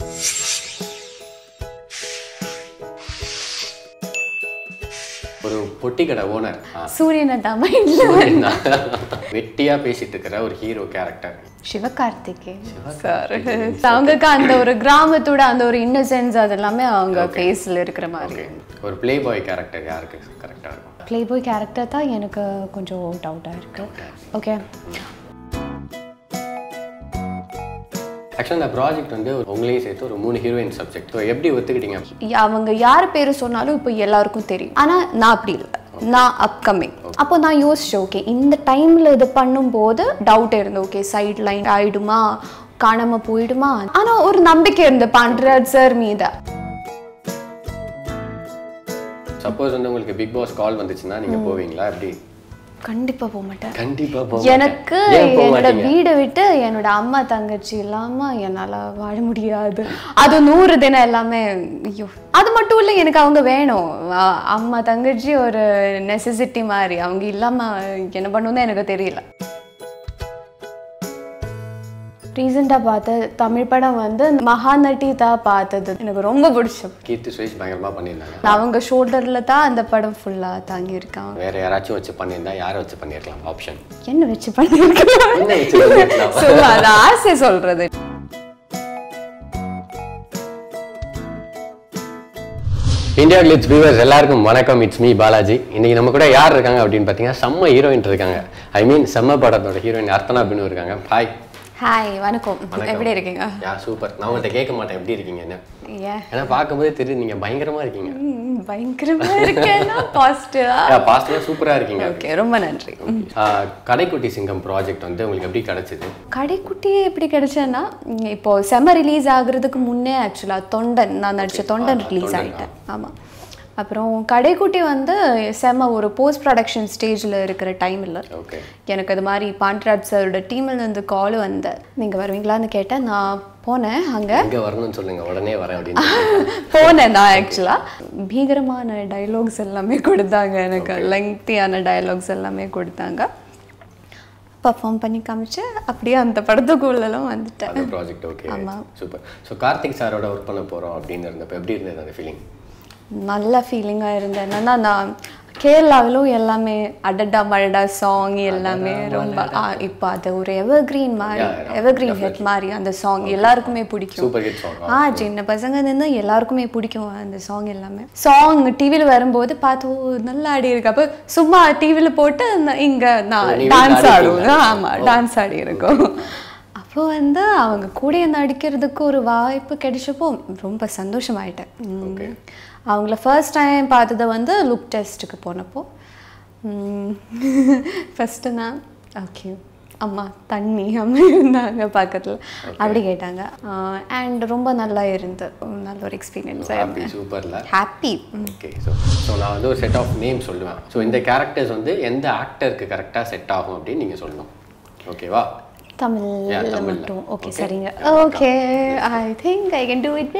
ஒரு பொட்டி கடை ஓனர் சூரியனை தான் மைண்ட்ல வெட்டியா பேசிட்டு இருக்கிற ஒரு ஹீரோ கேரக்டர் சிவகார்த்திகேயன் சார் அவங்களுக்கு அந்த ஒரு கிராமத்தோட அந்த ஒரு இன்னசென்ஸ் அது எல்லாமே அவங்க ஃபேஸ்ல இருக்கிற மாதிரி ஓகே ஒரு ப்ளே பாய் கேரக்டர் யாருக்கு கரெக்டாக இருக்கும் ப்ளே பாய் கேரக்டர் தான் எனக்கு கொஞ்சம் டவுட்டாக இருக்கு ஓகே ஆக்சுவலாக இந்த ப்ராஜெக்ட் வந்து உங்களையும் சேர்த்து ஒரு மூணு ஹீரோயின் சப்ஜெக்ட் ஸோ எப்படி ஒத்துக்கிட்டீங்க அவங்க யார் பேர் சொன்னாலும் இப்போ எல்லாருக்கும் தெரியும் ஆனா நான் அப்படி இல்லை நான் அப்கமிங் அப்போ நான் யோசிச்சேன் ஓகே இந்த டைம்ல இது பண்ணும்போது டவுட் இருந்தது ஓகே சைட் லைன் ஆயிடுமா காணாம போயிடுமா ஆனா ஒரு நம்பிக்கை இருந்த பாண்டராஜ் சார் மீது சப்போஸ் வந்து உங்களுக்கு பிக் பாஸ் கால் வந்துச்சுன்னா நீங்க போவீங்களா எப்படி கண்டிப்பா போக மாட்டேன் கண்டிப்பா போக எனக்கு மாட்டேன். ஏன் போக என்னோட மாட்டீங்க வீடை விட்டு என்னோட அம்மா தங்கச்சி இல்லாம என்னால வாழ முடியாது அது நூறு தினம் எல்லாமே ஐயோ அது மட்டும் இல்லை எனக்கு அவங்க வேணும் அ- அம்மா தங்கச்சி ஒரு நெசசிட்டி மாதிரி அவங்க இல்லாம என்ன பண்ணுன்னு எனக்கு தெரியல ரீசெண்டாக பார்த்த தமிழ் படம் வந்து மகாநட்டி தான் பார்த்தது எனக்கு ரொம்ப பிடிச்ச கீர்த்தி சுரேஷ் பயங்கரமா பண்ணியிருந்தாங்க நான் அவங்க ஷோல்டர்ல தான் அந்த படம் ஃபுல்லா தாங்கியிருக்காங்க வேற யாராச்சும் வச்சு பண்ணியிருந்தா யாரை வச்சு பண்ணியிருக்கலாம் ஆப்ஷன் என்ன வச்சு பண்ணியிருக்கேன் என்ன வச்சு பண்ணியிருக்கலாம் ஸோ அது ஆசை சொல்றது இந்தியா கிளிட்ஸ் வியூவர்ஸ் எல்லாருக்கும் வணக்கம் இட்ஸ் மீ பாலாஜி இன்னைக்கு நம்ம கூட யார் இருக்காங்க அப்படின்னு பார்த்தீங்கன்னா செம்ம ஹீரோயின் இருக்காங்க ஐ மீன் செம்ம படத்தோட ஹீரோயின் அர்த்தனா அப்படின்னு இருக்காங்க ஹாய் ஹாய் வணக்கம் எப்படி இருக்கீங்க யா சூப்பர் நான் உங்கள்கிட்ட கேட்க மாட்டேன் எப்படி இருக்கீங்கன்னு ஏன் ஏன்னா பார்க்கும்போதே தெரியுது நீங்க பயங்கரமா இருக்கீங்க ம், பயங்கரமா இருக்கேன்னா பாசிட்டிவா பாஸ்டா சூப்பரா இருக்கீங்க ஓகே ரொம்ப நன்றி ஆஹ், கடைக்குட்டி சிங்கம் ப்ராஜெக்ட் வந்து உங்களுக்கு எப்படி கிடைச்சது கடைக்குட்டியே எப்படி கிடைச்சேன்னா ம், இப்போ செம ரிலீஸ் ஆகுறதுக்கு முன்னே ஆக்சுவலாக தொண்டன் நான் நடிச்ச தொண்டன் ரிலீஸ் ஆகிட்டேன் ஆமாம் அப்புறம் கடைக்குட்டி வந்து செம ஒரு போஸ்ட் ப்ரொடக்ஷன் ஸ்டேஜில் இருக்கிற டைமில் ஓகே எனக்கு அது மாதிரி பாண்டராஜ் சாரோட டீமில் இருந்து கால் வந்து நீங்கள் வருவீங்களான்னு கேட்டேன் நான் போனேன் அங்கே எங்க வரணும்னு சொல்லுங்க உடனே வரேன் அப்படின்னு போனேன் நான் ஆக்சுவலாக பீகரமான டைலாக்ஸ் எல்லாமே கொடுத்தாங்க எனக்கு லெங்க்தியான டைலாக்ஸ் எல்லாமே கொடுத்தாங்க பர்ஃபார்ம் பண்ணி காமிச்சு அப்படியே அந்த படத்துக்குள்ளெல்லாம் வந்துட்டேன் அந்த ப்ராஜெக்ட் ஓகே ஆமா. சூப்பர் ஸோ கார்த்திக் சாரோட ஒர்க் பண்ண போறோம் அப்படின்னு இருந்தப்ப எப்படி இருந்தது அந்த ஃபீலிங் நல்ல ஃபீலிங்காக இருந்தது என்னன்னா நான் கேரளாவிலும் எல்லாமே அடடா மழடா சாங் எல்லாமே ரொம்ப ஆ, இப்போ அது ஒரு எவர்கிரீன் மாதிரி Yeah, yeah, எவர்கிரீன் ஹிட் மாதிரி அந்த சாங் எல்லாருக்குமே பிடிக்கும் சூப்பர் ஹிட் சாங் ஆ சின்ன பசங்க இருந்து எல்லாருக்குமே பிடிக்கும் அந்த சாங் எல்லாமே சாங் டிவியில் வரும்போது பார்த்து ஓ நல்லா ஆடி இருக்கு அப்போ சும்மா டிவியில் போட்டு அந்த- இங்க நான் நீ டான்ஸ் வீட்ல ஆடுவோம் ஆடிருக்கீங்களா? ஆமா டான்ஸ் ஆடி இருக்கோம் அப்போ வந்து அவங்க கூட நடிக்கிறதுக்கு ஒரு வாய்ப்பு கிடைச்சப்போ ரொம்ப சந்தோஷமாயிட்டேன் ம். அவங்கள ஃபர்ஸ்ட் டைம் பார்த்தது வந்து லுக் டெஸ்ட்டுக்கு போனப்போ ஃபஸ்ட்டு நான் ஓகே அம்மா தண்ணி அம்மா இருந்தாங்க பக்கத்தில் அப்படி கேட்டாங்க அண்ட் ரொம்ப நல்லா இருந்து நல்ல ஒரு எக்ஸ்பீரியன்ஸ் ஹாப்பி சூப்பர்ல ஹாப்பி ஓகே ஸோ ஸோ நான் வந்து ஒரு செட் ஆஃப் நேம் சொல்லுவேன் ஸோ இந்த கேரக்டர்ஸ் வந்து எந்த ஆக்டருக்கு கரெக்டாக செட் ஆகும் அப்படின்னு நீங்கள் சொல்லணும் ஓகேவா Yeah, தமிழ்ல தமிழ்ல. மட்டும் ஓகே Okay. சரிங்க okay I think I can do it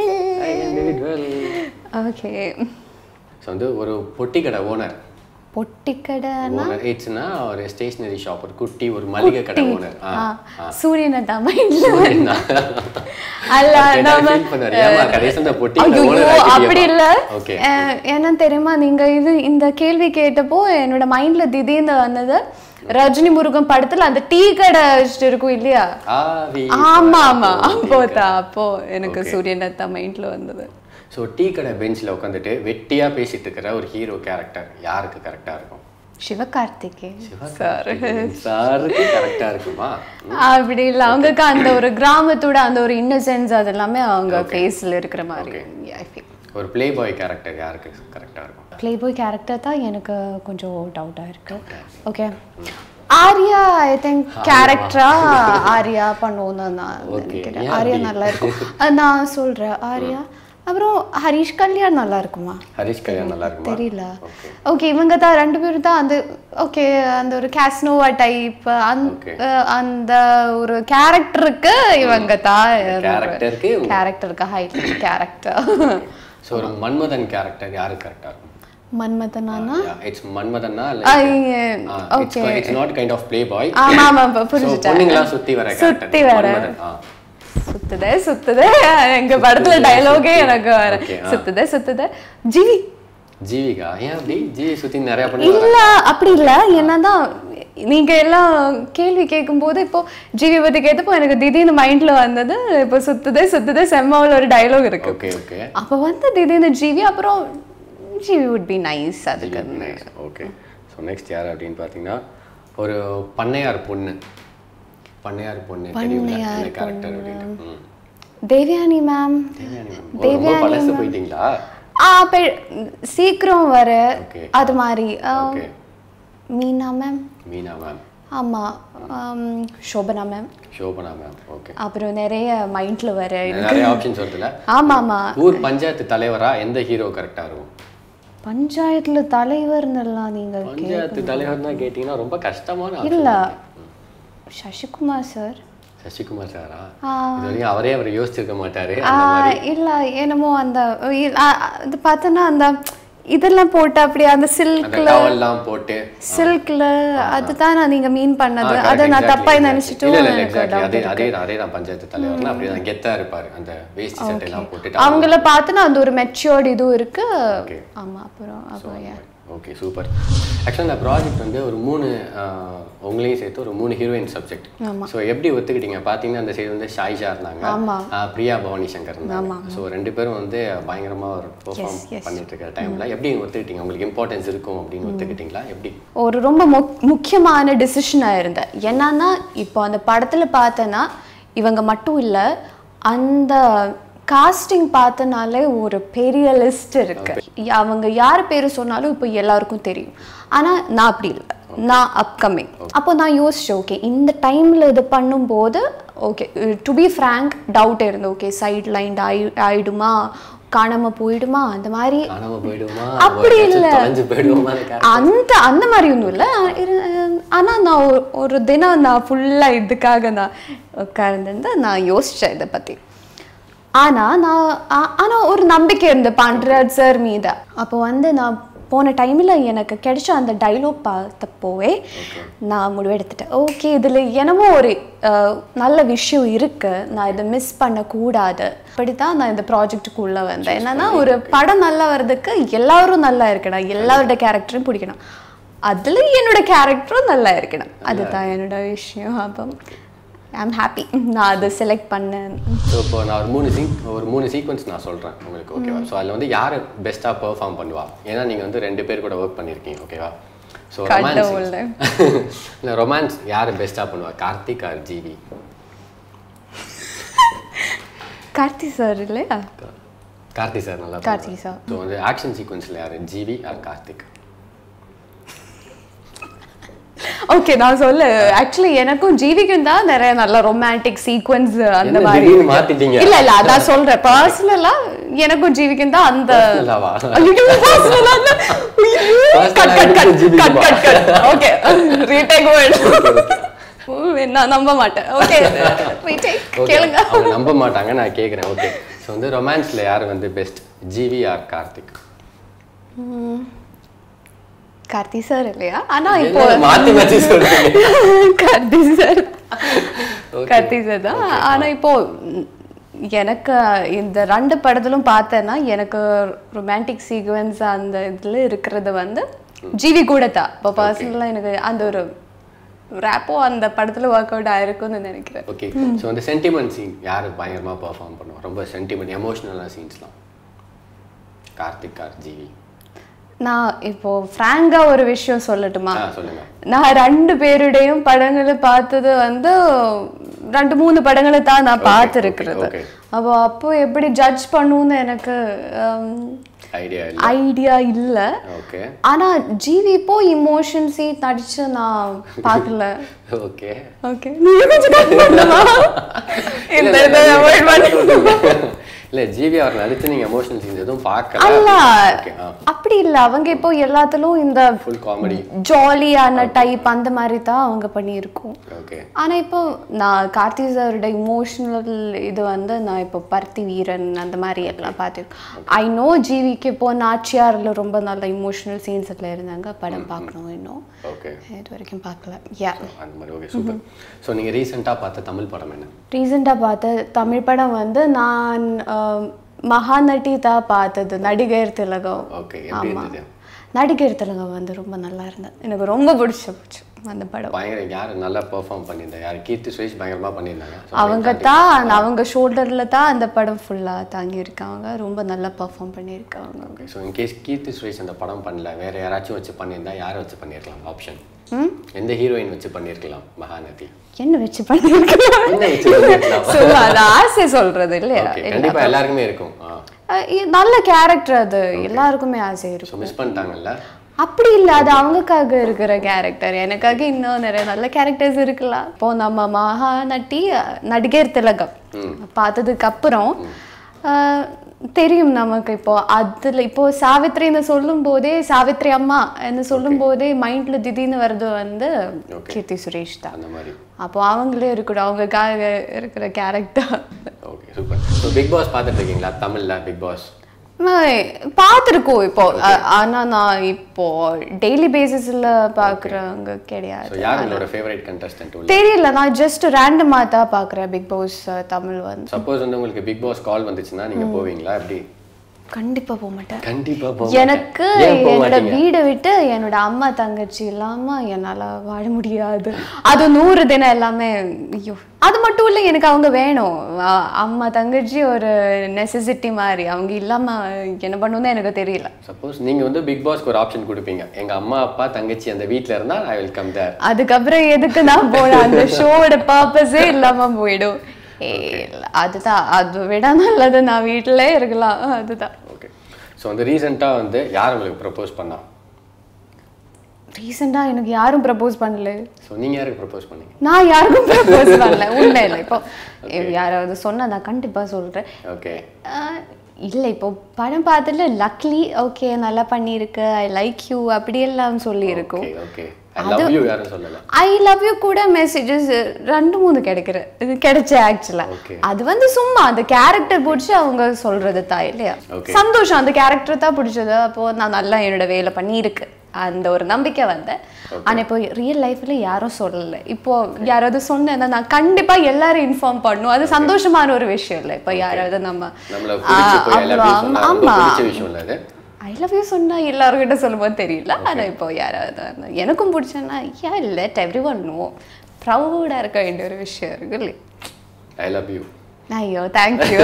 okay so வந்து ஒரு பொட்டி கடை ஓனர் பொட்டிக்கடை ஓனர் இட்ஸ்னா ஒரு ஸ்டேஷனரி ஷாப் ஒரு குட்டி ஒரு மளிகை கடை ஓனர் ஆ சூரியனை தான் மைண்ட்ல அல்ல நம்ம கடைசி இந்த பொட்டி கடை ஐயோ ஓனர் அப்படி இல்ல ஓகே அஹ், என்ன தெரியுமா நீங்க இது இந்த கேள்வி கேட்டப்போ என்னோட மைண்ட்ல திடீர்னு வந்தது ரஜினி முருகன் படத்துல அந்த டீ கடை வச்சுட்டு இருக்கும் இல்லையா ஆவி ஆமா ஆமா அப்போ தான் அப்போ எனக்கு சூரியன் தான் மைண்ட்ல வந்தது ஸோ டீ கடை பெஞ்சில் உட்காந்துட்டு வெட்டியாக பேசிட்டு இருக்கிற ஒரு ஹீரோ கேரக்டர் யாருக்கு கரெக்டாக இருக்கும் சிவகார்த்திகேயன் சார் சாருக்கு கரெக்டாக இருக்குமா அப்படி இல்ல அவங்களுக்கு அந்த ஒரு கிராமத்தோட அந்த ஒரு இன்னசென்ஸ் அது எல்லாமே அவங்க ஃபேஸ்ல இருக்கிற மாதிரி ஐ ஃபீல் ஒரு ப்ளே பாய் கேரக்டர் யாருக்கு கரெக்டாக இருக்கும் ப்ளே பாய் கேரக்டர் தான் எனக்கு கொஞ்சம் டவுட்டாக இருக்கு ஓகே ஆர்யா ஐ திங்க் கேரக்டரா ஆர்யா பண்ணுவோம்னு நான் நினைக்கிறேன் ஏன் ஆர்யா அப்படி? நல்லா இருக்கும் அஹ் நான் சொல்றேன் ஆர்யா அப்புறம் ஹரிஷ் கல்யாண் நல்லா இருக்குமா ஹரிஷ் கல்யாண் நல்லா இருக்குமா தெரியல ஓகே இவங்க தான் ரெண்டு பேரும் தான் அந்த ஓகே அந்த ஒரு கேஸ்னோவா டைப் Okay. அந்த ஒரு கேரக்டருக்கு இவங்க தான் கேரக்டருக்கு கேரக்டருக்கு ஹைட் கேரக்டர் ஸோ ஒரு மன்மதன் கேரக்டர் யாருக்கு கரெக்டாக இருக்கும் மன்மதனானா இட்ஸ் மன்மதன்னா okay it's not kind of play boy ஆமா ஆமா இப்ப புரிஞ்சுட்டேன் பொண்ணுங்களா சுத்தி வர சுத்தி character. வர. மன்மதன் ஆ சுத்துதே சுத்துதே எங்க படத்துல டைலாகே எனக்கு வர Okay, ஆ. சுத்துதே சுத்துதே ஜிவி ஜீவிகா ஏன் அப்படி ஜீவி சுத்தி நிறைய பண்ணி இல்ல அப்படி இல்ல என்னதான் நீங்க எல்லாம் கேள்வி கேட்கும்போது இப்போ ஜிவி பத்தி கேட்டப்போ எனக்கு திடீர்னு மைண்ட்ல வந்தது இப்போ சுத்துதே சுத்துதே செம்மாவில் ஒரு டைலாக் இருக்கு ஓகே ஓகே அப்போ வந்து திடீர்னு ஜிவி அப்புறம் ஜிவி வுட் பி நைஸ் அதுக்கு ஓகே ஸோ நெக்ஸ்ட் யார் அப்படின்னு பார்த்தீங்கன்னா ஒரு பண்ணையார் பொண்ணு பண்ணையார் பொண்ணு தெரியுங்களா என்ன கேரக்டர் அப்படின்ட்டு ம். Devayani ma'am Devayani ma'am. ஓ, ரொம்ப பழசு போயிட்டீங்களா ஆ பெ- சீக்கிரம் வர Okay. அது மாதிரி ஆ, okay Meena ma'am Meena ma'am ஆமா ஆம், Shobana ma'am Shobana ma'am okay அப்புறம் நிறைய மைண்ட்ல வர நிறைய ஆப்ஷன்ஸ் வருதுல்ல ஆமா ஆமா ஊர் பஞ்சாயத்து தலைவரா எந்த ஹீரோ கரெக்டா இருக்கும் பஞ்சாயத்துல தலைவர்னுலாம் நீங்க பஞ்சாயத்து தலைவர் தான் கேட்டீங்கன்னா ரொம்ப கஷ்டமான option. இல்ல சசிகுமார் சார் சசிகுமார் சாரா ஆ. இது வரைக்கும் அவரே அவர் யோசிச்சிருக்க மாட்டாரு ஆ, இல்ல என்னமோ அந்த இ- ஆ, இது பார்த்தோன்னா அந்த இதெல்லாம் போட்டு அப்படியே அந்த அந்த சில்க்ல டவல்லாம் போட்டு சில்க்ல அதுதான் நான் நீங்க மீன் ஆ, பண்ணது correct, அதை நான் exactly, தப்பா exactly. நினைச்சிட்டு இல்ல இல்ல எனக்கு எக்ஸாக்ட்லி doubt அதே இருக்கு. அதே தான் அதே தான் பஞ்சாயத்து தலைவர்னா அப்படியே தான் கெத்தா இருப்பாரு அந்த வேஷ்டி சட்டை எல்லாம் போட்டுட்டு அவங்கள பார்த்து அந்த ஒரு மெச்சூர்ட் இதுவும் இருக்கு Okay. ஆமா அப்புறம் அப்புறம் yeah. ஓகே சூப்பர் ஆக்சுவலாக இந்த ப்ராஜெக்ட் வந்து ஒரு மூணு ஆஹ், உங்களையும் சேர்த்து ஒரு மூணு ஹீரோயின் சப்ஜெக்ட் ஸோ எப்படி ஒத்துக்கிட்டீங்க பார்த்தீங்கன்னா அந்த சைடு வந்து ஷாயிஷா இருந்தாங்க ஆமா. ஆஹ், பிரியா பவானி சங்கர் இருந்தாங்க ஸோ ரெண்டு பேரும் வந்து பயங்கரமா ஒரு பெர்ஃபார்ம் yes. பண்ணிட்டு இருக்கிற டைம்ல எப்படி ஒத்துக்கிட்டீங்க உங்களுக்கு இம்பார்ட்டன்ஸ் இருக்கும் அப்படின்னு ஒத்துக்கிட்டீங்களா எப்படி ஒரு ரொம்ப முக்- முக்கியமான டிசிஷனாக இருந்தேன் என்னன்னா இப்போ அந்த படத்தில் பார்த்தேன்னா இவங்க மட்டும் இல்லை அந்த காஸ்டிங் பார்த்தனாலே ஒரு பெரிய லிஸ்ட் இருக்கு அவங்க யார் பேர் சொன்னாலும் இப்போ எல்லாருக்கும் தெரியும் ஆனால் நான் அப்படி இல்லை நான் அப்கமிங் அப்போ நான் யோசிச்சேன் ஓகே இந்த டைமில் இது பண்ணும்போது okay to be frank doubt இருந்தது ஓகே சைட் லைன் ஆயி ஆயிடுமா காணாம போயிடுமா அந்த மாதிரி காணாம போயிடுவோமா அப்படி ஒரு இல்ல. தொலைஞ்சு போயிடுவோமா அந்த character? அந்த அந்த மாதிரி ஒன்றும் இல்லை ஆனால் நான் ஒரு- ஒரு தினம் நான் ஃபுல்லாக இதுக்காக நான் உட்கார்ந்து நான் யோசித்தேன் இதை பற்றி ஆனால் நான் ஆ- ஆனா ஒரு நம்பிக்கை இருந்த பாண்டராஜ் சார் மீது அப்போ வந்து நான் போன டைமில் எனக்கு கிடைச்ச அந்த டைலாக் பார்த்தப்போவே நான் முடிவெடுத்துட்டேன் ஓகே இதில் என்னமோ ஒரு அஹ், நல்ல விஷயம் இருக்கு நான் இதை மிஸ் பண்ணக்கூடாது அப்படி தான் நான் இந்த ப்ராஜெக்ட்டுக்குள்ளே வந்தேன் என்னன்னா ஒரு படம் நல்லா வர்றதுக்கு எல்லாரும் நல்லா இருக்கணும் எல்லாரோட கேரக்டரும் பிடிக்கணும் அதில் என்னோட கேரக்டரும் நல்லா இருக்கணும் அதுதான் என்னோட விஷயம் அப்போ ஐம் ஹாப்பி நான் அதை செலக்ட் பண்ணேன் ஸோ இப்போ நான் ஒரு மூணு சீக் ஒரு மூணு சீக்வன்ஸ் நான் சொல்கிறேன் உங்களுக்கு ஓகேவா ஸோ அதில் வந்து யார் பெஸ்ட்டாக பெர்ஃபார்ம் பண்ணுவா ஏன்னா நீங்கள் வந்து ரெண்டு பேர் கூட ஒர்க் பண்ணியிருக்கீங்க ஓகேவா ஸோ ரொமான்ஸ் கடவுளே. இல்லை ரொமான்ஸ் யார் பெஸ்ட்டாக பண்ணுவா கார்த்திக் ஆர் ஜிவி கார்த்தி சார் இல்லையா கார்த்தி சார் நல்லா கார்த்தி sir. ஸோ வந்து ஆக்ஷன் சீக்வன்ஸில் யார் ஜிவி ஆர் கார்த்திக் ஓகே நான் சொல்ல ஆக்சுவலி எனக்கும் ஜீவிக்கும் தான் நிறைய நல்ல ரொமான்டிக் சீக்வன்ஸ் அந்த என்ன மாதிரி திடீர்னு இருக்கு. மாத்திட்டீங்க? இல்ல இல்ல அதான் சொல்றேன் பர்சனலா எனக்கும் ஜீவிக்கும் தான் அந்த Personal-ஆவா? ஐயோ, personal-ஆ இல்ல. ஐயோ, cut, cut, cut, Personal-ஆ cut, cut, cut. Okay, retake word. ஓ, நான் நம்ப மாட்டேன் ஓகே retake ஓகே கேளுங்க அவங்க நம்ப மாட்டாங்க நான் கேட்குறேன் ஓகே ஸோ வந்து ரொமான்ஸில் யார் வந்து best GV or Karthik Karthi sir இல்லையா ஆனா இப்போ என்ன மாத்தி மாத்தி சொல்றீங்க Karthi sir Okay. Karthi sir தான் ஆனா இப்போ ம், எனக்கு இந்த ரெண்டு படத்திலும் பார்த்தேன்னா எனக்கு ரொமான்டிக் சீக்வன்ஸ் அந்த இதுல இருக்கிறது வந்து ஜிவி கூட தான் இப்போ பர்சனலாக எனக்கு அந்த ஒரு ரேப்போ அந்த படத்துல ஒர்க் அவுட் ஆயிருக்கும்னு நினைக்கிறேன் ஓகே ஸோ அந்த சென்டிமெண்ட் சீன் யார் பயங்கரமா பெர்ஃபார்ம் பண்ணுவோம் ரொம்ப சென்டிமெண்ட் எமோஷ்னலான சீன்ஸ்லாம் கார்த்திக் ஆர் ஜிவி நான் இப்போ ஃப்ராங்கா ஒரு விஷயம் சொல்லட்டுமா ஆ சொல்லுங்க நான் ரெண்டு பேருடையும் படங்களை பார்த்தது வந்து ரெண்டு மூணு படங்களை தான் நான் பார்த்துருக்கிறது okay. அப்போ அப்போ எப்படி ஜட்ஜ் பண்ணுன்னு எனக்கு ஐடியா இல்லை ஐடியா இல்லை ஓகே ஆனா ஜிவி இப்போ இமோஷன்ஸே நடிச்சு நான் பார்க்கல ஓகே ஓகே நீங்க கொஞ்சம் cut பண்ணலாம் இந்த இதை avoid பண்ணி இல்ல ஜிவி அவர் நடித்து நீங்க எமோஷனல் சீன்ஸ் எதுவும் பார்க்கல அல்ல ஓகே ஆ அப்படி இல்ல அவங்க இப்போ எல்லாத்துலயும் இந்த ஃபுல் காமெடி ஜாலியான டைப் அந்த மாதிரி தான் அவங்க பண்ணியிருக்கோம் ஓகே ஆனா இப்போ நான் கார்த்தி சாரோட இமோஷனல் இது வந்து நான் இப்போ பருத்தி வீரன் அந்த மாதிரி எல்லாம் பார்த்துருக்கேன் ஐ நோ ஜிவிக்கு இப்போ நாச்சியார்ல ரொம்ப நல்ல இமோஷனல் சீன்ஸ் எல்லாம் இருந்தாங்க படம் பார்க்கணும் இன்னும் ஓகே இது வரைக்கும் பார்க்கல யா அந்த மாதிரி ஓகே சூப்பர் ஸோ நீங்க ரீசெண்டா பார்த்த தமிழ் படம் என்ன ரீசெண்டாக பார்த்த தமிழ் படம் வந்து நான் ஆம், மகாநட்டி தான் பார்த்தது நடிகர் திலகம் ஓகே எப்படி இருந்தது நடிகர் திலகம் வந்து ரொம்ப நல்லா இருந்தது எனக்கு ரொம்ப பிடிச்ச போச்சு அந்த படம் பயங்கர யார் நல்லா பெர்ஃபார்ம் பண்ணியிருந்தா யார் கீர்த்தி சுரேஷ் பயங்கரமா பண்ணியிருந்தாங்க So, அவங்க தான் அவங்க ஷோல்டர்ல தான் அந்த படம் ஃபுல்லா தாங்கியிருக்காங்க ரொம்ப நல்லா பெர்ஃபார்ம் பண்ணியிருக்காங்க okay so in case Keerthy Suresh அந்த படம் பண்ணல வேற யாராச்சும் வச்சு பண்ணியிருந்தா யாரை வச்சு பண்ணியிருக்கலாம் ஆப்ஷன் ம்? எந்த ஹீரோயின் வச்சு பண்ணியிருக்கலாம் மகாநதி என்ன வச்சு பண்ணியிருக்காங்க என்ன வச்சு பண்ணியிருக்கலாம் சும்மா அது ஆசை சொல்றது இல்லையா ஓகே கண்டிப்பா எல்லாருக்குமே இருக்கும் அஹ் இ- நல்ல கேரக்டர் அது எல்லாருக்குமே ஆசை இருக்கும் ஸோ மிஸ் பண்ணிட்டாங்கல்ல அப்படி இல்ல அது அவங்களுக்காக இருக்கிற கேரக்டர் எனக்காக இன்னும் நிறைய நல்ல கேரக்டர்ஸ் இருக்குல்ல இப்போ நம்ம மகாநட்டி அஹ், நடிகர் திலகம் பார்த்ததுக்கு அப்புறம் அஹ், தெரியும் நமக்கு இப்போ அதுல இப்போ சாவித்ரின்னு சொல்லும் போதே சாவித்ரி அம்மா என்று சொல்லும் போதே மைண்ட்ல திடீர்னு வர்றது வந்து கீர்த்தி சுரேஷ் தான் அந்த மாதிரி அப்போ அவங்களே இருக்கட்டும் அவங்களுக்காக இருக்கிற character okay super so Bigg Boss பார்த்துட்டு இருக்கீங்களா தமிழ்ல பிக் பாஸ் பார்த்துருக்கோம் இப்போ அ- ஆனா நான் இப்போ டெய்லி பேசிஸ்ல பாக்குறவங்க கிடையாது ஸோ யார் உங்களோட ஃபேவரட் கண்டஸ்டன்ட் உள்ள தெரியல நான் ஜஸ்ட் ரேண்டமா தான் பாக்குறேன் பிக் பாஸ் தமிழ் வந்து சப்போஸ் வந்து உங்களுக்கு பிக் பாஸ் கால் வந்துச்சுன்னா நீங்க போவீங்களா எப்படி கண்டிப்பா போக மாட்டேன் கண்டிப்பா போக எனக்கு ஏன் போக என்னோட மாட்டீங்க வீடை விட்டு என்னோட அம்மா தங்கச்சி இல்லாம என்னால வாழ முடியாது அது நூறு தினம் எல்லாமே ஐயோ அது மட்டும் இல்ல எனக்கு அவங்க வேணும் அ- அம்மா தங்கச்சி ஒரு நெசசிட்டி மாதிரி அவங்க இல்லாம என்ன பண்ணுன்னு எனக்கு தெரியல சப்போஸ் நீங்க வந்து பிக் பாஸ்க்கு ஒரு ஆப்ஷன் கொடுப்பீங்க எங்க அம்மா அப்பா தங்கச்சி அந்த வீட்ல இருந்தா ஐ வில் கம் தேர் அதுக்கப்புறம் எதுக்கு நான் போனேன் அந்த ஷோவோட பர்பஸே இல்லாம போயிடும் ஏ இல்ல, அதுதான் அது விட நல்லது நான் வீட்டிலே இருக்கலாம் அதுதான் ஓகே ஸோ வந்து ரீசெண்டாக வந்து யார் உங்களுக்கு ப்ரப்போஸ் பண்ணா ரீசெண்டா எனக்கு யாரும் ப்ரப்போஸ் பண்ணல ஸோ நீங்க யாருக்கு ப்ரப்போஸ் பண்ணீங்க நான் யாருக்கும் ப்ரப்போஸ் பண்ணல உண்மை இல்லை இப்போ யாராவது சொன்னா நான் கண்டிப்பா சொல்றேன் ஓகே ஆஹ் இல்ல இப்போ படம் பார்த்துட்டு லக்லி ஓகே நல்லா பண்ணியிருக்கு ஐ லைக் யூ அப்படியெல்லாம் சொல்லி இருக்கும் okay okay I love you யாரும் சொல்லல ஐ லவ் யூ கூட மெசேஜஸ் ரெண்டு மூணு கிடைக்கிற இது கிடைச்ச ஆக்சுவலா Okay. அது வந்து சும்மா அந்த கேரக்டர் பிடிச்சி அவங்க சொல்றது தான் இல்லையா Okay. சந்தோஷம் அந்த கேரக்டர் தான் பிடிச்சது அப்போ நான் நல்லா என்னோட வேலை பண்ணியிருக்கு அந்த ஒரு நம்பிக்கை வந்தேன் ஆனா இப்போ ரியல் லைஃப்ல யாரும் சொல்லல இப்போ யாராவது சொன்னேன்னா நான் கண்டிப்பா எல்லாரும் இன்ஃபார்ம் பண்ணும் அது சந்தோஷமான ஒரு விஷயம் இல்லை இப்போ யாராவது நம்ம நம்மள பிடிச்சி போய் ஐ லவ் யூ அப்புறம் சொன்னா ரொம்ப ஆமா. பிடிச்ச விஷயம் இல்லை அது ஐ லவ் யூ சொன்னா எல்லாருக்கிட்ட சொல்லும்போது தெரியல ஆனா இப்போ யாராவது வந்து எனக்கும் பிடிச்சேன்னா yeah let everyone know ப்ரௌடாக இருக்க வேண்டிய ஒரு விஷயம் இருக்கு இல்லையா ஐ லவ் யூ ஐயோ thank you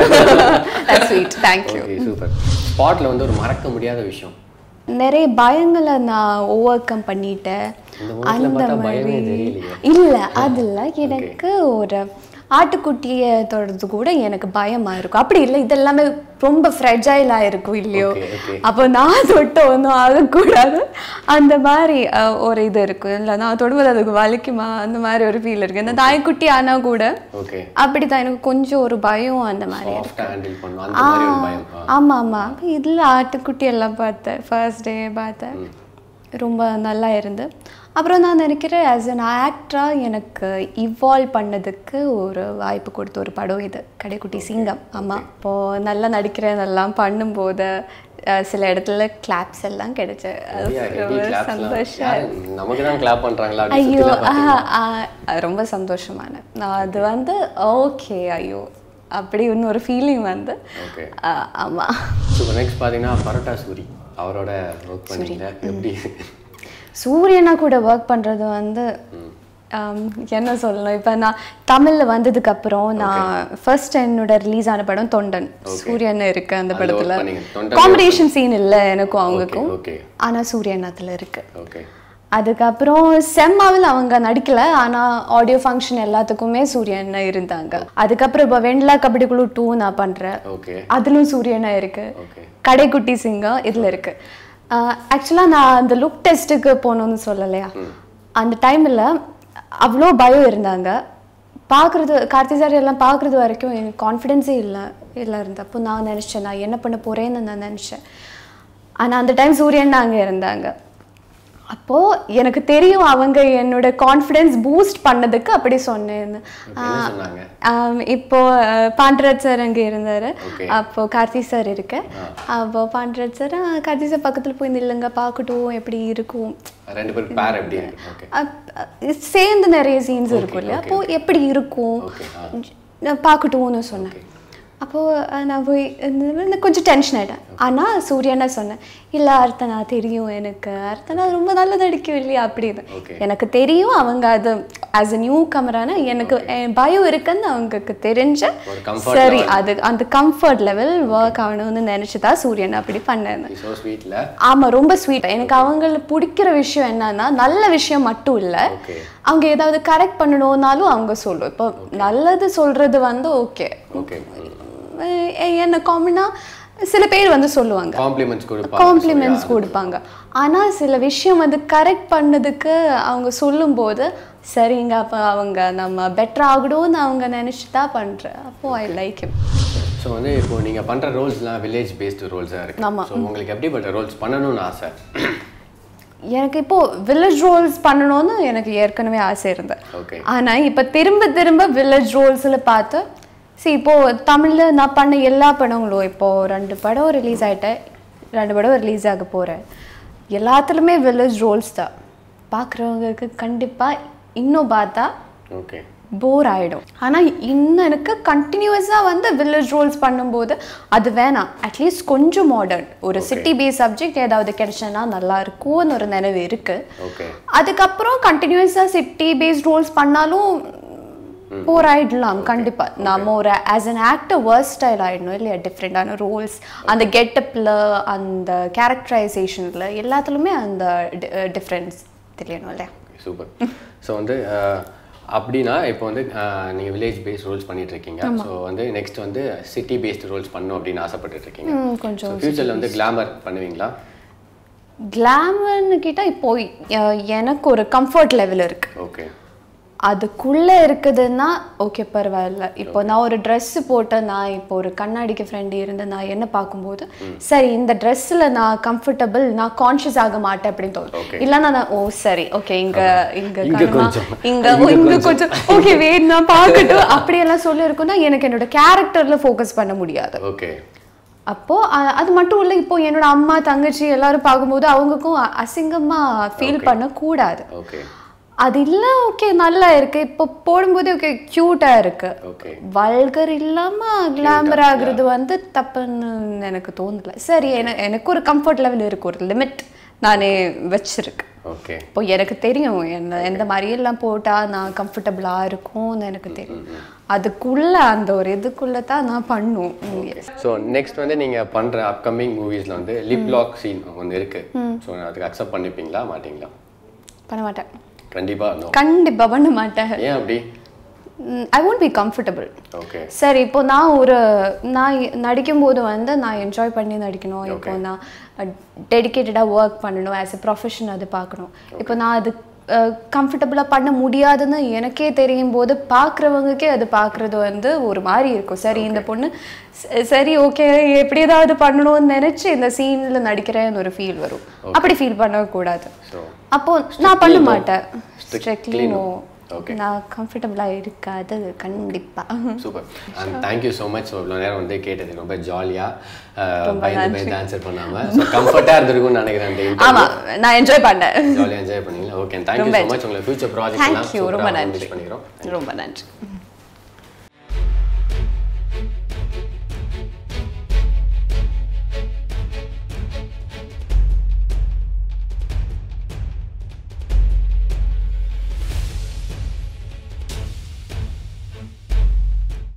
sweet thank you okay super ஸ்பாட்ல வந்து ஒரு மறக்க முடியாத விஷயம் நிறைய பயங்களை நான் ஓவர் கம் பண்ணிட்டேன் இந்த முகத்துல பார்த்தா பயமே தெரியலையே இல்ல அதுல எனக்கு ஒரு ஆட்டுக்குட்டியை தொடர்றது கூட எனக்கு பயமா இருக்கும் அப்படி இல்லை இதெல்லாமே ரொம்ப ஃப்ரெஜைலா இருக்கும் இல்லையோ Okay, okay. அப்போ நான் தொட்ட ஒன்றும் ஆகக்கூடாது அந்த மாதிரி அஹ், ஒரு இது இருக்கும் இல்லை நான் தொடுவது அதுக்கு வலிக்குமா அந்த மாதிரி ஒரு ஃபீல் இருக்கு இந்த நாய்க்குட்டி ஆனா கூட ஓகே அப்படிதான் எனக்கு கொஞ்சம் ஒரு பயம் அந்த மாதிரி சாஃப்டா ஹேண்டில் பண்ணும் அந்த மாதிரி ஒரு பயம் ஆ. ஆமா ஆமா இதுல ஆட்டுக்குட்டி எல்லாம் பார்த்தேன் ஃபர்ஸ்ட் டே பார்த்தேன் ரொம்ப நல்லா இருந்து அப்புறம் நான் நினைக்கிறேன் ஆஸ் அன் ஆக்டராக எனக்கு இவால்வ் பண்ணதுக்கு ஒரு வாய்ப்பு கொடுத்த ஒரு படம் இது கடைக்குட்டி சிங்கம் ஆமாம் இப்போது நல்லா நடிக்கிறேன் எல்லாம் பண்ணும்போது அஹ், சில இடத்துல கிளாப்ஸ் எல்லாம் கிடைச்சு அது அப்படியா? எப்படி ரொம்ப claps எல்லாம்? சந்தோஷம் யாரு? நமக்கு தான் கிளாப் பண்றாங்களா அப்படி ஐயோ சுத்திலாம் பார்த்தீங்களா? ஆ, ஆ, ரொம்ப சந்தோஷமான நான் அது வந்து ஓகே ஐயோ அப்படி இன்னொரு ஃபீலிங் வந்து ஓகே ஆ, ஆமா சூப்பர் நெக்ஸ்ட் பார்த்தீங்கன்னா பரோட்டா சூரி அவரோட ஒர்க் பண்ணீங்க எப்படி சூரியனா கூட ஒர்க் பண்றது வந்து ஆம், என்ன சொல்லணும் இப்போ நான் தமிழ்ல வந்ததுக்கு அப்புறம் நான் ஃபர்ஸ்ட் என்னோட ரிலீஸ் ஆன படம் தொண்டன் சூரியன் இருக்கு அந்த அதுல படத்துல work பண்ணீங்க. தொண்டன் காம்படிஷன் சீன் இல்லை எனக்கும் அவங்களுக்கும் ஓகே ஆனா சூரியன் அதுல இருக்கு ஓகே அதுக்கப்புறம் செம்மாவில் அவங்க நடிக்கல ஆனா ஆடியோ ஃபங்க்ஷன் எல்லாத்துக்குமே சூரியன் இருந்தாங்க அதுக்கப்புறம் இப்போ வெண்லா கபடி குழு டூ நான் பண்றேன் ஓகே அதுலயும் சூரியனா இருக்கு ஓகே கடைக்குட்டி சிங்கம் இதுல இருக்கு ஆக்சுவலாக நான் அந்த லுக் டெஸ்ட்டுக்கு போகணும்னு சொல்லலையா அந்த டைம்ல அவ்வளோ பயம் இருந்தாங்க பார்க்குறது கார்த்தி சார் எல்லாம் பார்க்குறது வரைக்கும் எனக்கு கான்ஃபிடென்ஸே இல்லை இல்லை இருந்தப்போ நான் நினச்சேன் நான் என்ன பண்ண போகிறேன்னு நான் நினச்சேன் ஆனால் அந்த டைம் சூரியன் அங்கே இருந்தாங்க அப்போது எனக்கு தெரியும் அவங்க என்னோட கான்ஃபிடென்ஸ் பூஸ்ட் பண்ணதுக்கு அப்படி சொன்னேன்னு என்ன சொன்னாங்க ஆம், இப்போ அஹ், பாண்டராஜ் சார் அங்கே இருந்தார் Okay. அப்போ கார்த்தி சார் இருக்க அப்போ பாண்டராஜ் சார் "ஆ, கார்த்தி சார் பக்கத்தில் போய் நில்லுங்க பார்க்கட்டும் எப்படி இருக்கும் ரெண்டு பேருக்கு பேர் எப்படி இருக்கு ஓகே அப்- அ- சேர்ந்து நிறைய சீன்ஸ் இருக்கும் இல்லையா அப்போ எப்படி இருக்கும் ஓகே ஆ நான் பார்க்கட்டும்னு சொன்னேன் அப்போது நான் போய் இந்த- இந்த கொஞ்சம் டென்ஷன் ஆகிட்டேன் ஆனால் சூர்யானா சொன்னேன் இல்லை அர்த்தனா தெரியும் எனக்கு அர்த்தனா ரொம்ப நல்லா நடிக்கும் இல்லையா அப்படின்னு Okay. எனக்கு தெரியும் அவங்க அது ஆஸ் அ நியூ கமரான எனக்கு என் பயம் இருக்குன்னு அவங்களுக்கு தெரிஞ்ச ஒரு comfort சரி அது அந்த கம்ஃபர்ட் லெவல் ஒர்க் ஆகணும்னு நினச்சி தான் சூரியன் அப்படி பண்ணேன் ஸோ ஸ்வீட்ல ஆமா ரொம்ப ஸ்வீட் எனக்கு அவங்கள பிடிக்கிற விஷயம் என்னன்னா நல்ல விஷயம் மட்டும் இல்ல ஓகே அவங்க ஏதாவது கரெக்ட் பண்ணணும்னாலும் அவங்க சொல்லும் இப்போ நல்லது சொல்றது வந்து ஓகே ஓகே என்ன காமனா சில பேர் வந்து சொல்லுவாங்க காம்ப்ளிமெண்ட்ஸ் கொடுப்பாங்க காம்ப்ளிமெண்ட்ஸ் கொடுப்பாங்க ஆனா சில விஷயம் வந்து கரெக்ட் பண்ணதுக்கு அவங்க சொல்லும்போது சரிங்க அப்போ அவங்க நம்ம பெட்டர் ஆகணும்னு அவங்க நினைச்சு தான் பண்றேன் அப்போ ஐ லைக் him ஸோ வந்து இப்போ நீங்க பண்ற ரோல்ஸ்லாம் வில்லேஜ் பேஸ்டு ரோல்ஸாக இருக்கு ஆமா. ஸோ உங்களுக்கு எப்படிப்பட்ட ரோல்ஸ் பண்ணணும்னு ஆசை எனக்கு இப்போ வில்லேஜ் ரோல்ஸ் பண்ணணும்னு எனக்கு ஏற்கனவே ஆசை இருந்தது ஓகே ஆனா இப்ப திரும்ப திரும்ப வில்லேஜ் ரோல்ஸ்ல பார்த்து சரி இப்போ தமிழ்ல நான் பண்ண எல்லா படங்களும் இப்போ ரெண்டு படம் ரிலீஸ் ஆயிட்டேன் ரெண்டு படம் ரிலீஸ் ஆக போறேன் எல்லாத்துலயுமே வில்லேஜ் ரோல்ஸ் தான் பார்க்குறவங்களுக்கு கண்டிப்பா இன்னும் பார்த்தா ஓகே போர் ஆயிடும் ஆனா இன்னும் எனக்கு கண்டினியூஸா வந்து வில்லேஜ் ரோல்ஸ் பண்ணும்போது அது வேணாம் அட்லீஸ்ட் கொஞ்சம் மாடர்ன் ஒரு சிட்டி பேஸ் சப்ஜெக்ட் ஏதாவது கிடைச்சனா நல்லா இருக்கும்னு ஒரு நினைவு இருக்கு ஓகே அதுக்கப்புறம் கண்டினியூஸாக சிட்டி பேஸ்ட் ரோல்ஸ் பண்ணாலும் போர் ஆயிடலாம் கண்டிப்பா நம்ம ஒரு ஆஸ் an ஆக்டர் வேர்ஸ் ஸ்டைல் ஆயிடணும் இல்லையா டிஃப்ரெண்டான ரோல்ஸ் அந்த கெட்டப்பில் அந்த கேரக்டரைசேஷனில் எல்லாத்துலேயுமே அந்த டிஃப்ரென்ஸ் தெரியணும் இல்லையா சூப்பர் ஸோ வந்து அஹ், அப்படின்னா இப்போ வந்து அஹ், நீங்க வில்லேஜ் பேஸ்ட் ரோல்ஸ் பண்ணிட்டு இருக்கீங்க ஸோ வந்து நெக்ஸ்ட் வந்து சிட்டி பேஸ்ட் ரோல்ஸ் பண்ணணும் அப்படின்னு ஆசைப்பட்டுட்டு இருக்கீங்க ம், கொஞ்சம் ஸோ ஃபியூச்சரில் வந்து கிளாமர் பண்ணுவீங்களா கிளாமர்னு கேட்டால் இப்போ அஹ், எனக்கு ஒரு கம்ஃபர்ட் லெவல் இருக்கு ஓகே அதுக்குள்ள இருக்குதுன்னா ஓகே பரவாயில்ல இப்போ நான் ஒரு Dress போட்டு நான் இப்போ ஒரு கண்ணாடிக்கு ஃப்ரெண்டு இருந்து நான் என்ன பார்க்கும்போது சரி இந்த ட்ரெஸ்ஸில் நான் கம்ஃபர்டபுள் நான் கான்ஷியஸ் ஆக மாட்டேன் அப்படின்னு Okay. தோணும் இல்லைன்னா நான் ஓ சரி ஓகே இங்க இங்க இங்க கண்ணா, கொஞ்சம், இங்க இங்க ஓ, இங்க கொஞ்சம் ஓகே வெயிட் நான் பார்க்கட்டும் அப்படியெல்லாம் சொல்லியிருக்கோம்னா எனக்கு என்னோட கேரக்டர்ல ஃபோக்கஸ் பண்ண முடியாது ஓகே அப்போ அ- அது மட்டும் இல்லை இப்போ என்னோட அம்மா தங்கச்சி எல்லாரும் பார்க்கும்போது அவங்களுக்கும் அ- அசிங்கமா ஃபீல் பண்ணக்கூடாது ஓகே அது இல்ல ஓகே நல்லா இருக்கு இப்போ போடும்போது ஓகே க்யூட்டா இருக்கு ஓகே வல்கர் இல்லாம கிளாமர் ஆகுறது வந்து தப்புன்னு எனக்கு தோணல சரி என- எனக்கு ஒரு கம்ஃபர்ட் லெவல் இருக்கு ஒரு லிமிட் நானே வச்சிருக்கேன் ஓகே இப்போ எனக்கு தெரியும் என்ன எந்த மாதிரி எல்லாம் போட்டா நான் கம்ஃபர்டபுளா இருக்கும்னு எனக்கு தெரியும் அதுக்குள்ள அந்த ஒரு இதுக்குள்ள தான் நான் பண்ணும் ஸோ நெக்ஸ்ட் வந்து நீங்க பண்ற அப்கமிங் மூவிஸ்ல வந்து லிப் லாக் சீன் ஒன்று இருக்கு ஸோ அதுக்கு அக்செப்ட் பண்ணிப்பீங்களா மாட்டீங்களா பண்ண மாட்டேன் கண்டிப்பா நோ கண்டிப்பா பண்ண மாட்டேன் ஏன் அப்படி ஐ won't பி கம்ஃபர்டபுள் ஓகே சரி இப்போ நான் ஒரு நான் நடிக்கும்போது வந்து நான் என்ஜாய் பண்ணி நடிக்கணும் இப்போ நான் டெடிக்கேட்டடாக ஒர்க் பண்ணணும் ஆஸ் எ ப்ரொஃபஷன் அது பார்க்கணும் இப்போ நான் அது கம்ஃபர்டபுளாக பண்ண முடியாதுன்னு எனக்கே தெரியும் போது பார்க்குறவங்களுக்கே அது பார்க்குறது வந்து ஒரு மாதிரி இருக்கும் சரி இந்த பொண்ணு ச- சரி ஓகே எப்படி ஏதாவது பண்ணணும்னு நினச்சி இந்த சீனில் நடிக்கிறேன்னு ஒரு ஃபீல் வரும் அப்படி ஃபீல் பண்ணக்கூடாது ஸோ அப்போ நான் பண்ண no. மாட்டேன் Strictly strictly no. No Okay. நான் கம்ஃபர்டபுளாக இருக்காது கண்டிப்பாக super and thank you so much so இவ்வளோ நேரம் வந்து கேட்டதுக்கு ரொம்ப ஜாலியாக பயந்து பயந்து ஆன்சர் பண்ணாமல் ஸோ கம்ஃபர்ட்டாக இருந்திருக்கும்னு நினைக்கிறேன் இந்த ஆமா நான் என்ஜாய் பண்ணேன் ஜாலியாக என்ஜாய் பண்ணீங்களா ஓகே தேங்க்யூ ஸோ மச் உங்களை ஃபியூச்சர் ப்ராஜெக்ட் தேங்க்யூ ரொம்ப நன்றி பண்ணிக்கிறோம் ரொம்ப நன்றி